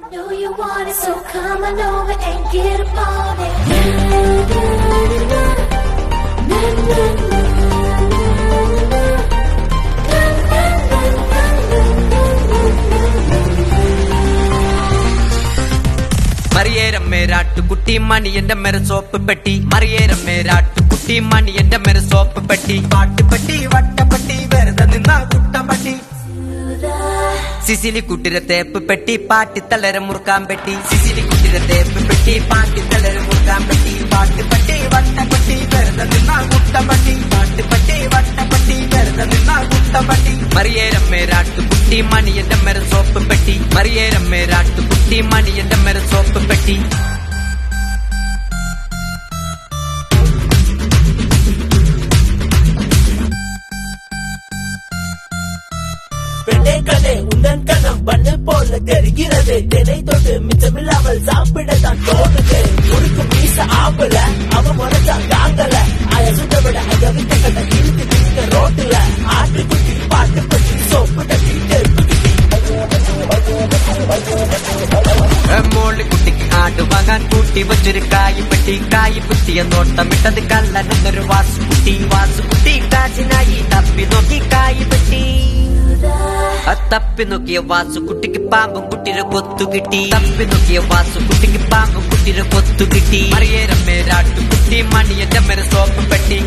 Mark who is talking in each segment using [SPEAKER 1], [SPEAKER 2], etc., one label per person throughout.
[SPEAKER 1] Know you want it, so come on over and get up on it. Na, na, na, na, na, na, na, na,
[SPEAKER 2] മറിയേരം മേരാട്ടുകുട്ടി മണി എന്റെ മെര soap പെട്ടി മറിയേരം മേരാട്ടുകുട്ടി മണി എന്റെ മെര soap പെട്ടി പാട്ടുപെട്ടി വട്ടപ്പെട്ടി വെറുതെ നിന്ന കുട്ടമ്പട്ടി സിസിലി കുട്ടിര തേപ്പ് പെട്ടി പാട്ടി തളര മുറുക്കാൻ പെട്ടി സിസിലി കുട്ടിര തേപ്പ് പെട്ടി പാട്ടി തളര മുറുക്കാൻ പെട്ടി പാട്ടുപെട്ടി വട്ടപ്പെട്ടി വെറുതെ നിന്ന കുട്ടമ്പട്ടി പാട്ടുപെട്ടി വട്ടപ്പെട്ടി വെറുതെ നിന്ന കുട്ടമ്പട്ടി മറിയേരം മേരാട്ടുകുട്ടി മണി എന്റെ മെര സോപ്പ് പെട്ടി മറിയേരം മേരാട്ടുകുട്ടി മണി എന്റെ മെര സോപ്പ് പെട്ടി
[SPEAKER 3] பெண்ணே கண்ணே உந்தன் கண்ணம் பண்ணு போல தெரிகிறது தினை தொட்டு மிச்சமில்லாமல் சாப்பிடத்தான் தோணுது முறுக்கு மீச ஆம்பல அவன் முறைச்சா தாங்கல அயசுட்ட விட அயவிட்ட கட்ட இழுத்து நிற்க ரோட்டுல ஆட்டுக்குட்டி பாட்டு பட்டி சோப்பு தட்டி தெருப்பு
[SPEAKER 2] മോളി കുട്ടിക്ക് ആട് വാങ്ങാൻ കൂട്ടി വെച്ചൊരു കായി പെട്ടി കായി കുത്തിയ നോട്ടമിട്ടത് കല്ലനൊന്നൊരു വാസുകുട്ടി വാസുകുട്ടി കാശിനായി തപ്പി നോക്കി കായി പെട്ടി ആ തപ്പി നോക്കിയ വാസുകുട്ടിക്ക് പാമ്പും കുട്ടിയുടെ കൊത്തു കിട്ടി തപ്പി നോക്കിയ വാസുകുട്ടിക്ക് പാമ്പും കുട്ടിയുടെ കൊത്തു കിട്ടി മറിയേരം മേരാട്ടുകുട്ടി മണിയന്റെ മേരെ സോപ്പ് പെട്ടി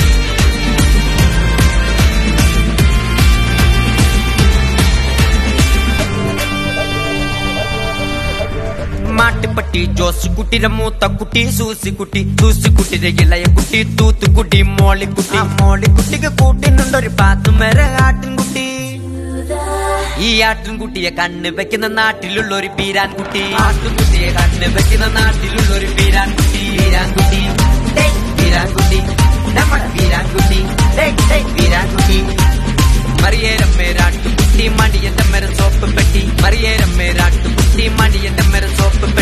[SPEAKER 2] മാട്ടുപട്ടി ജോസ് കുട്ടിയുടെ മൂത്ത കുട്ടി സൂസി കുട്ടി സൂസി കുട്ടിയുടെ ഇളയ കുട്ടി തൂത്തുകുട്ടി മോളിക്കുട്ടി മോളിക്കുട്ടിക്ക് കൂട്ടിനുണ്ടൊരു പാത്തുമര ആട്ടിൻകുട്ടി ഈ ആട്ടിൻകുട്ടിയെ കണ്ണ് വെക്കുന്ന നാട്ടിലുള്ള ഒരു പീരാൻകുട്ടി ആട്ടിൻകുട്ടിയെ കണ്ണ് വെക്കുന്ന നാട്ടിലുള്ള ഒരു പീരാൻകുട്ടി പീരാൻകുട്ടി ഡേയ് പീരാൻകുട്ടി നമ്മുടെ പീരാൻകുട്ടി ഡേയ് ഡേയ് പീരാൻകുട്ടി മറിയേരം മേരാട്ടുകുട്ടി മണിയന്റെ മെര സോപ്പ് പെട്ടി മറിയേരം മേരാട്ടുകുട്ടി മണിയന്റെ മെര സോപ്പ്